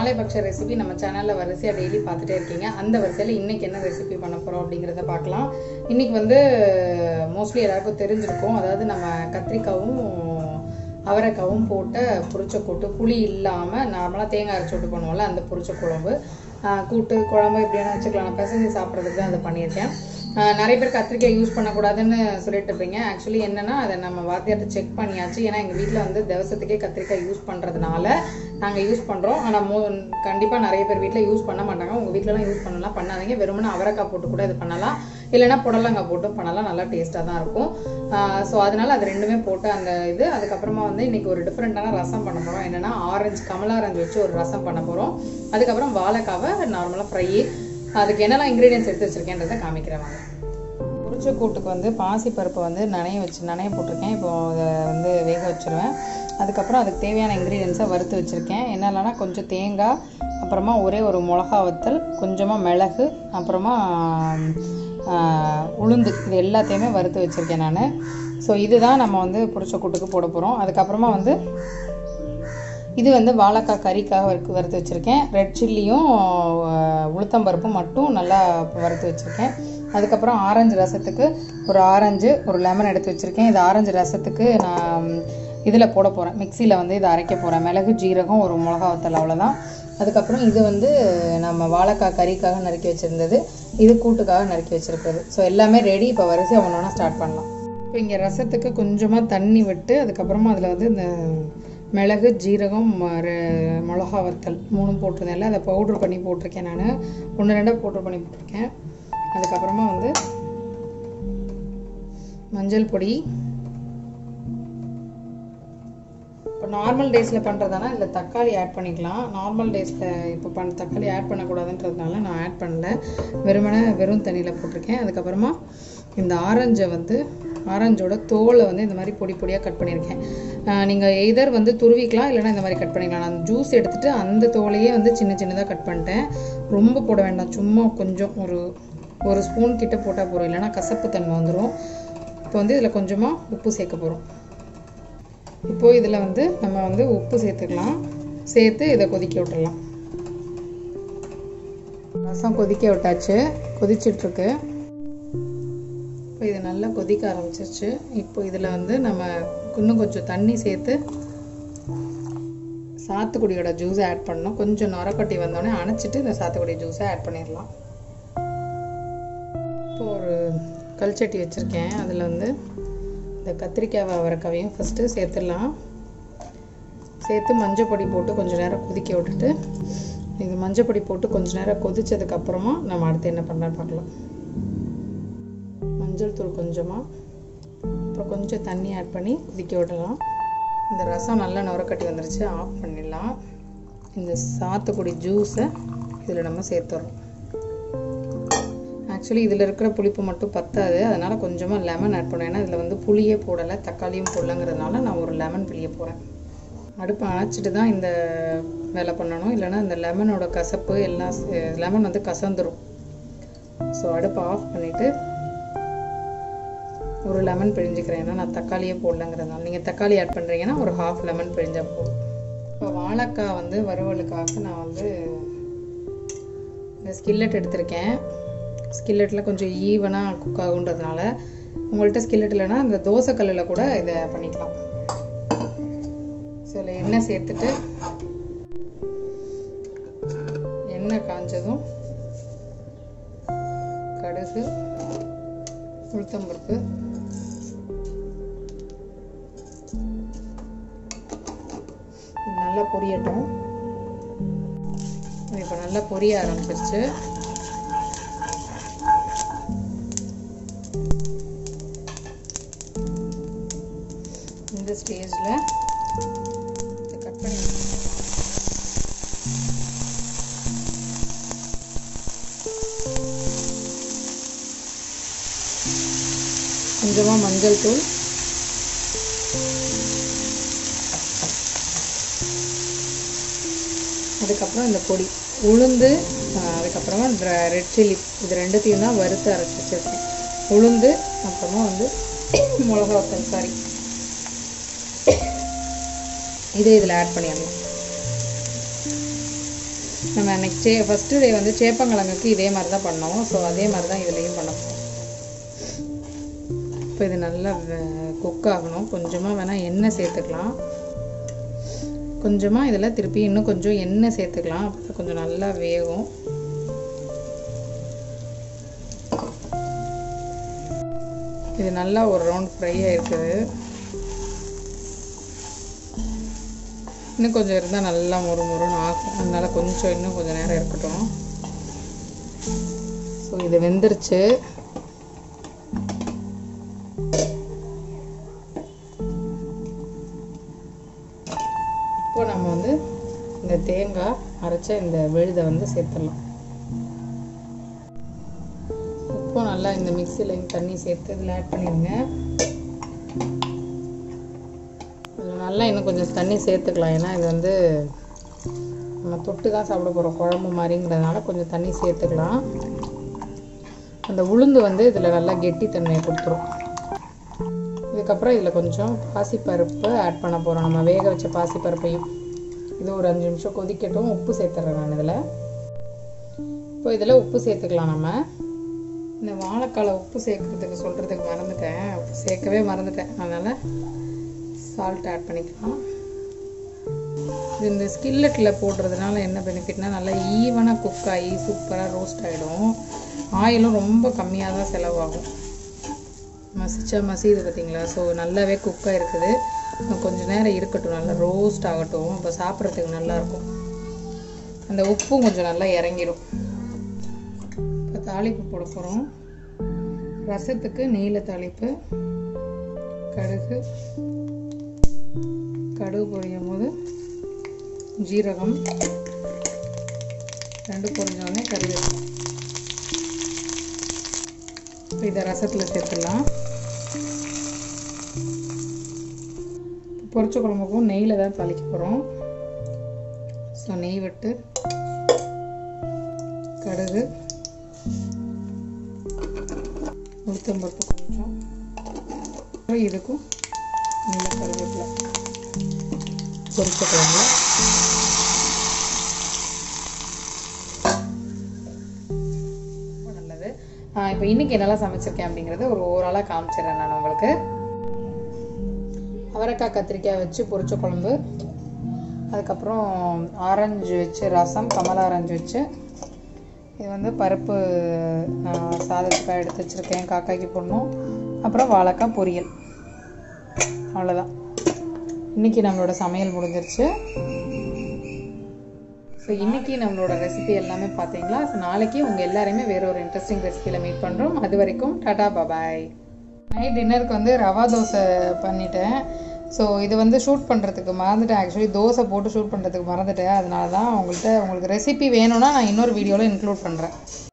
காலைபக்ஷ recipe நம்ம சேனலில் வரிசையாக டெய்லி பார்த்துட்டே இருக்கீங்க அந்த வரிசையில் இன்னைக்கு என்ன ரெசிபி பண்ண போகிறோம் அப்படிங்கிறத பார்க்கலாம் இன்னைக்கு வந்து மோஸ்ட்லி எல்லாருக்கும் தெரிஞ்சிருக்கும் அதாவது நம்ம கத்திரிக்காவும் அவரைக்காவும் போட்ட புரிச்ச கூட்டு புளி இல்லாமல் நார்மலாக தேங்காய் அரைச்சி விட்டு பண்ணுவோம்ல அந்த புரிச்ச குழம்பு ஆஹ் கூட்டு குழம்பு எப்படி வேணா வச்சுக்கலாம் நான் பிசைஞ்சு சாப்பிட்றதுக்கு தான் அதை பண்ணியிருக்கேன் ஆஹ் நிறைய பேர் கத்திரிக்காய் யூஸ் பண்ணக்கூடாதுன்னு சொல்லிட்டு இருப்பீங்க ஆக்சுவலி என்னன்னா அதை நம்ம வாத்தியார்ட்ட செக் பண்ணியாச்சு ஏன்னா எங்கள் வீட்டில் வந்து தவசத்துக்கே கத்திரிக்காய் யூஸ் பண்ணுறதுனால நாங்கள் யூஸ் பண்ணுறோம் ஆனால் மோ கண்டிப்பாக நிறைய பேர் வீட்டில் யூஸ் பண்ண மாட்டாங்க உங்கள் வீட்டிலலாம் யூஸ் பண்ணலாம் பண்ணாதீங்க வெறுமனே அவரைக்காய் போட்டு கூட இது பண்ணலாம் இல்லைன்னா புடலங்காய் போட்டும் பண்ணலாம் நல்லா டேஸ்ட்டாக தான் இருக்கும் ஸோ அதனால அது ரெண்டுமே போட்டு அந்த இது அதுக்கப்புறமா வந்து இன்னைக்கு ஒரு டிஃப்ரெண்ட்டான ரசம் பண்ண போகிறோம் என்னன்னா ஆரஞ்சு கமலா ஆரஞ்சு வச்சு ஒரு ரசம் பண்ண போகிறோம் அதுக்கப்புறம் வாழைக்காவை நார்மலாக ஃப்ரை அதுக்கு என்னெல்லாம் இன்க்ரீடியன்ஸ் எடுத்து வச்சிருக்கேன்றதை காமிக்கிறேன் வாங்க புரிச்ச கூட்டுக்கு வந்து பாசி பருப்பை வந்து நனைய வச்சு நனைய போட்டிருக்கேன் இப்போ அதை வந்து வேக வச்சிருவேன் அதுக்கப்புறம் அதுக்கு தேவையான இன்க்ரீடியன்ஸை வறுத்து வச்சுருக்கேன் என்னென்னா கொஞ்சம் தேங்காய் அப்புறமா ஒரே ஒரு மிளகா வத்தல் கொஞ்சமாக மிளகு அப்புறமா ஆஹ், உளுந்து இது எல்லாத்தையுமே வறுத்து வச்சுருக்கேன் நான் ஸோ இதுதான் நம்ம வந்து புரிச்ச கூட்டுக்கு போட போகிறோம் அதுக்கப்புறமா வந்து இது வந்து வாழைக்காய் கறிக்காக வறுத்து வறுத்து வச்சுருக்கேன் ரெட் சில்லியும் உளுத்தம்பருப்பும் மட்டும் நல்லா வறுத்து வச்சுருக்கேன் அதுக்கப்புறம் ஆரஞ்சு ரசத்துக்கு ஒரு ஆரஞ்சு ஒரு லெமன் எடுத்து வச்சுருக்கேன் இது ஆரஞ்சு ரசத்துக்கு நான் இதில் போட போகிறேன் மிக்சியில் வந்து இதை அரைக்க போகிறேன் மிளகு ஜீரகம் ஒரு மிளகா வத்தல் அவ்வளோதான் அதுக்கப்புறம் இது வந்து நம்ம வாழைக்காய் கறிக்காக நறுக்கி வச்சுருந்தது இது கூட்டுக்காக நறுக்கி வச்சுருக்கிறது ஸோ எல்லாமே ரெடி இப்போ வரிசையாக ஒன்று ஒன்றா ஸ்டார்ட் பண்ணலாம் இப்போ இங்கே ரசத்துக்கு கொஞ்சமாக தண்ணி விட்டு அதுக்கப்புறமா அதில் வந்து இந்த மிளகு ஜீரகம் ம- ரெ- மிளகா வத்தல் மூணும் போட்டிருந்தேன்ல அதை பவுட்ரு பண்ணி போட்டிருக்கேன் நான் ஒன்று ரெண்டாக பவுட்ரு பண்ணி போட்டிருக்கேன் அதுக்கப்புறமா வந்து மஞ்சள் பொடி இப்போ நார்மல் டேஸில் பண்ணுறதானா இல்லை தக்காளி ஆட் பண்ணிக்கலாம் நார்மல் டேஸில் இப்போ பண்ண தக்காளி ஆட் பண்ணக்கூடாதுன்றதுனால நான் ஆட் பண்ணல வெறுமனே வெறும் தண்ணியில் போட்டிருக்கேன் அதுக்கப்புறமா இந்த ஆரஞ்சை வந்து ஆரஞ்சோட தோலை வந்து இந்த மாதிரி பொடி பொடியாக கட் பண்ணியிருக்கேன் நீங்கள் எதர் வந்து துருவிக்கலாம் இல்லைன்னா இந்த மாதிரி கட் பண்ணிக்கலாம் நான் ஜூஸ் எடுத்துட்டு அந்த தோலையே வந்து சின்ன சின்னதாக கட் பண்ணிட்டேன் ரொம்ப போட வேண்டாம் சும்மா கொஞ்சம் ஒரு ஒரு ஸ்பூன் கிட்ட போட்டால் போதும் இல்லைன்னா கசப்பு தன்மை வந்துடும் இப்போ வந்து இதில் கொஞ்சமாக உப்பு சேர்க்க போகிறோம் இப்போ இதில் வந்து நம்ம வந்து உப்பு சேர்த்துக்கலாம் சேர்த்து இதை கொதிக்க விட்டுறலாம் ரசம் கொதிக்க விட்டாச்சு கொதிச்சிட்ருக்கு இப்போ இது நல்லா கொதிக்க ஆரம்பிச்சிருச்சு இப்போ இதில் வந்து நம்ம இன்னும் கொஞ்சம் தண்ணி சேர்த்து சாத்துக்குடியோட ஜூஸை ஆட் பண்ணணும் கொஞ்சம் நுரக்கட்டி வந்தோடனே அணைச்சிட்டு இந்த சாத்துக்குடி ஜூஸை ஆட் பண்ணிடலாம் இப்போ ஒரு கல்சட்டி வச்சுருக்கேன் அதில் வந்து இந்த கத்திரிக்காய் அவரைக்காவையும் ஃபஸ்ட்டு சேர்த்துடலாம் சேர்த்து மஞ்சள் பொடி போட்டு கொஞ்சம் நேரம் கொதிக்க விட்டுட்டு இது மஞ்சள் பொடி போட்டு கொஞ்ச நேரம் கொதிச்சதுக்கு அப்புறமா நம்ம அடுத்து என்ன பண்ணலான்னு பார்க்கலாம் மஞ்சள் தூள் கொஞ்சமாக அப்புறம் கொஞ்சம் தண்ணி ஆட் பண்ணி கொதிக்க விடலாம் இந்த ரசம் நல்லா நுரக்கட்டி வந்துருச்சு ஆஃப் பண்ணிடலாம் இந்த சாத்துக்குடி ஜூஸை இதில் நம்ம சேர்த்துறோம் ஆக்சுவலி இதில் இருக்கிற புளிப்பு மட்டும் பத்தாது அதனால் கொஞ்சமாக லெமன் ஆட் பண்ணேன் ஏன்னா இதில் வந்து புளியே போடலை தக்காளியும் போடலைங்கிறதுனால நான் ஒரு லெமன் பிழிய போகிறேன் அடுப்பை அணைச்சிட்டு தான் இந்த வேலை பண்ணணும் இல்லைன்னா இந்த லெமனோட கசப்பு எல்லாம் லெமன் வந்து கசந்துரும் ஸோ அடுப்பை ஆஃப் பண்ணிவிட்டு ஒரு லெமன் பிழிஞ்சுக்கிறேன் ஏன்னா நான் தக்காளியே போடலங்கிறதுனால நீங்கள் தக்காளி ஆட் பண்ணுறீங்கன்னா ஒரு ஹாஃப் லெமன் பிழிஞ்சா போதும் இப்போ வாழைக்காய் வந்து வறுவலுக்காக நான் வந்து இந்த ஸ்கில்லட் எடுத்திருக்கேன் ஸ்கில்லட்டில் கொஞ்சம் ஈவனாக குக் ஆகுன்றதுனால உங்கள்கிட்ட ஸ்கில்லட் இல்லைன்னா இந்த தோசைக்கல்லில் கூட இதை பண்ணிக்கலாம் ஸோ இதில் எண்ணெய் சேர்த்துட்டு எண்ணெய் காஞ்சதும் கடுகு உளுத்தம்பருப்பு இது நல்லா பொரியட்டும் இது இப்போ நல்லா பொரிய ஆரம்பிச்சிருச்சு இந்த ஸ்டேஜில் கட் பண்ணி கொஞ்சமாக மஞ்சள் தூள் அதுக்கப்புறம் இந்த பொடி உளுந்து ஆஹ், அதுக்கப்புறமா ரெட் சில்லி இது ரெண்டுத்தையும் தான் வறுத்து அரைச்சி வச்சிருக்கேன் உளுந்து அப்புறமா வந்து மிளகா வத்தல் சாரி இது இதில் ஆட் பண்ணிடலாம் நம்ம அன்னைக்கு சே ஃபஸ்ட்டு டே வந்து சேப்பங்கிழங்குக்கு இதே மாதிரி தான் பண்ணோம் ஸோ அதே மாதிரி தான் இதுலேயும் பண்ண போகிறோம் இப்போ இது நல்லா குக் ஆகணும் கொஞ்சமாக வேணால் எண்ணெய் சேர்த்துக்கலாம் கொஞ்சமாக இதில் திருப்பி இன்னும் கொஞ்சம் எண்ணெய் சேர்த்துக்கலாம் அப்போ கொஞ்சம் நல்லா வேகும் இது நல்லா ஒரு ரவுண்ட் ஃப்ரை ஆயிருக்குது இன்னும் கொஞ்சம் இருந்தால் நல்லா மொறு மொறுன்னு ஆகும் அதனால கொஞ்சம் இன்னும் கொஞ்சம் நேரம் இருக்கட்டும் ஸோ இது வெந்துருச்சு இப்போ நம்ம வந்து இந்த தேங்காய் அரைச்ச இந்த விழுதை வந்து சேர்த்துடலாம் உப்பும் நல்லா இந்த மிக்சியில் தண்ணி சேர்த்து இதில் ஆட் பண்ணிடுங்க இதில் நல்லா இன்னும் கொஞ்சம் தண்ணி சேர்த்துக்கலாம் ஏன்னா இது வந்து நம்ம தொட்டு தான் சாப்பிட போகிறோம் குழம்பு மாதிரிங்கிறதுனால கொஞ்சம் தண்ணி சேர்த்துக்கலாம் அந்த உளுந்து வந்து இதில் நல்லா கெட்டித்தன்மையை கொடுத்துரும் இதுக்கப்புறம் இதில் கொஞ்சம் பாசிப்பருப்பு ஆட் பண்ண போகிறோம் நம்ம வேக வச்ச பாசிப்பருப்பையும் இது ஒரு அஞ்சு நிமிஷம் கொதிக்கட்டும் உப்பு சேர்த்துறேன் நான் இதில் இப்போ இதில் உப்பு சேர்த்துக்கலாம் நம்ம இந்த வாழைக்காலை உப்பு சேர்க்குறதுக்கு சொல்கிறதுக்கு மறந்துட்டேன் உப்பு சேர்க்கவே மறந்துட்டேன் அதனால் சால்ட் ஆட் பண்ணிக்கலாம் இது இந்த ஸ்கில்லட்டில் போடுறதுனால என்ன பெனிஃபிட்னா நல்லா ஈவனாக குக் ஆகி சூப்பராக ரோஸ்ட் ஆகிடும் ஆயிலும் ரொம்ப கம்மியாக தான் செலவாகும் மசிச்சா மசியுது பார்த்தீங்களா ஸோ நல்லாவே குக்காக இருக்குது இன்னும் கொஞ்சம் நேரம் இருக்கட்டும் நல்லா ரோஸ்ட் ஆகட்டும் அப்போ சாப்பிட்றதுக்கு நல்லாயிருக்கும் அந்த உப்பும் கொஞ்சம் நல்லா இறங்கிடும் இப்போ தாளிப்பு போட போகிறோம் ரசத்துக்கு நீல தாளிப்பு கடுகு கடுகு பொரியும் போது ஜீரகம் ரெண்டு பொரிஞ்சோடனே கறிவேப்பிலை இப்போ இதை ரசத்தில் சேர்த்துடலாம் பொரிச்ச குழம்புக்கும் நெய்யில் தான் தாளிக்க போகிறோம் ஸோ நெய் விட்டு கடுகு உளுத்தம்பருப்பு கொஞ்சம் அப்புறம் இதுக்கும் நல்ல கருவேப்பிலை பொரிச்ச குழம்பு ரொம்ப நல்லது இப்போ இன்னைக்கு என்னெல்லாம் சமைச்சிருக்கேன் அப்படிங்கிறத ஒரு ஓவராலாக காமிச்சிடுறேன் நான் உங்களுக்கு அவரைக்காய் கத்திரிக்காய் வச்சு பொரிச்ச குழம்பு அதுக்கப்புறம் ஆரஞ்சு வச்சு ரசம் கமலா ஆரஞ்சு வச்சு இது வந்து பருப்பு நான் சாதத்துக்காக எடுத்து வச்சுருக்கேன் காக்காய்க்கு போடணும் அப்புறம் வாழைக்காய் பொரியல் அவ்வளோதான் இன்றைக்கி நம்மளோட சமையல் முடிஞ்சிருச்சு ஸோ இன்றைக்கி நம்மளோட ரெசிபி எல்லாமே பார்த்தீங்களா ஸோ நாளைக்கு உங்கள் எல்லாரையுமே வேற ஒரு இன்ட்ரெஸ்டிங் ரெசிபியில் மீட் பண்ணுறோம் அது வரைக்கும் டாடா பபாய் நைட் டின்னருக்கு வந்து ரவா தோசை பண்ணிட்டேன் ஸோ இது வந்து ஷூட் பண்ணுறதுக்கு மறந்துட்டேன் ஆக்சுவலி தோசை போட்டு ஷூட் பண்ணுறதுக்கு மறந்துட்டேன் அதனால தான் உங்கள்கிட்ட உங்களுக்கு ரெசிபி வேணும்னா நான் இன்னொரு வீடியோவில் இன்க்ளூட் பண்ணுறேன்